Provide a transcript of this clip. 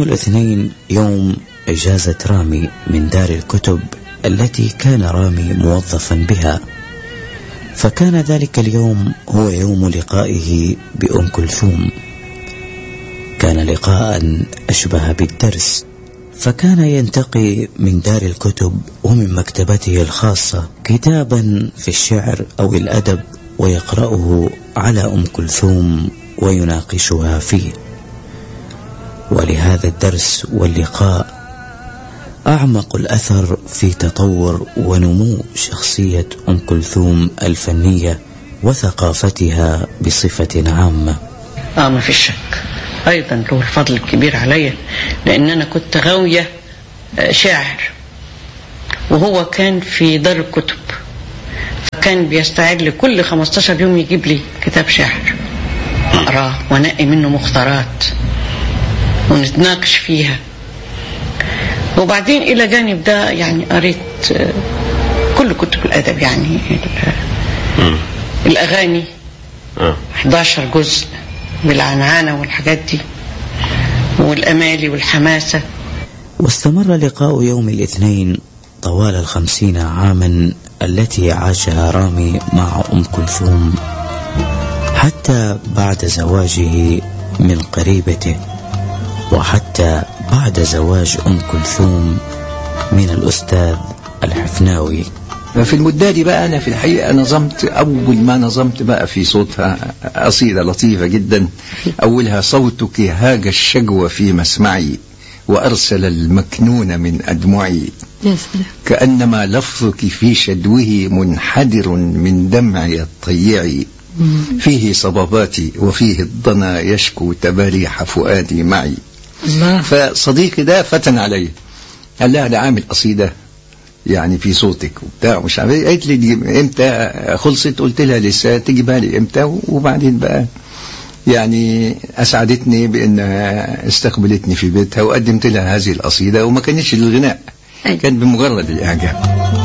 يوم الاثنين يوم إجازة رامي من دار الكتب التي كان رامي موظفا بها فكان ذلك اليوم هو يوم لقائه بأم كلثوم كان لقاء أشبه بالدرس فكان ينتقي من دار الكتب ومن مكتبته الخاصة كتابا في الشعر أو الأدب ويقرأه على أم كلثوم ويناقشها فيه ولهذا الدرس واللقاء أعمق الأثر في تطور ونمو شخصية أم كلثوم الفنية وثقافتها بصفة عامة اه ما فيش شك ايضا له الفضل الكبير عليا لان انا كنت غاويه آه، شاعر وهو كان في دار الكتب فكان بيستعد لي كل 15 يوم يجيب لي كتاب شعر اقراه وانقي منه مختارات ونتناقش فيها وبعدين الى جانب ده يعني قريت آه، كل كتب الادب يعني ال- الاغاني 11 جزء بالعنعنة والحاجات دي والأمالي والحماسة واستمر لقاء يوم الاثنين طوال الخمسين عاما التي عاشها رامي مع أم كلثوم حتى بعد زواجه من قريبته وحتى بعد زواج أم كلثوم من الأستاذ الحفناوي ففي المدة دي بقى أنا في الحقيقة نظمت أول ما نظمت بقى في صوتها قصيدة لطيفة جدا أولها صوتك هاج الشجوى في مسمعي وأرسل المكنون من أدمعي يا سلام كأنما لفظك في شدوه منحدر من دمعي الطيعي فيه صباباتي وفيه الضنا يشكو تباريح فؤادي معي الله فصديقي ده فتن علي قال لها ده عامل قصيدة يعني في صوتك وبتاع مش عارف إيه. قالت لي دي امتى خلصت قلت لها لسه تجيبها لي امتى وبعدين بقى يعني اسعدتني بانها استقبلتني في بيتها وقدمت لها هذه القصيده وما كانتش للغناء أيوة. كانت بمجرد الاعجاب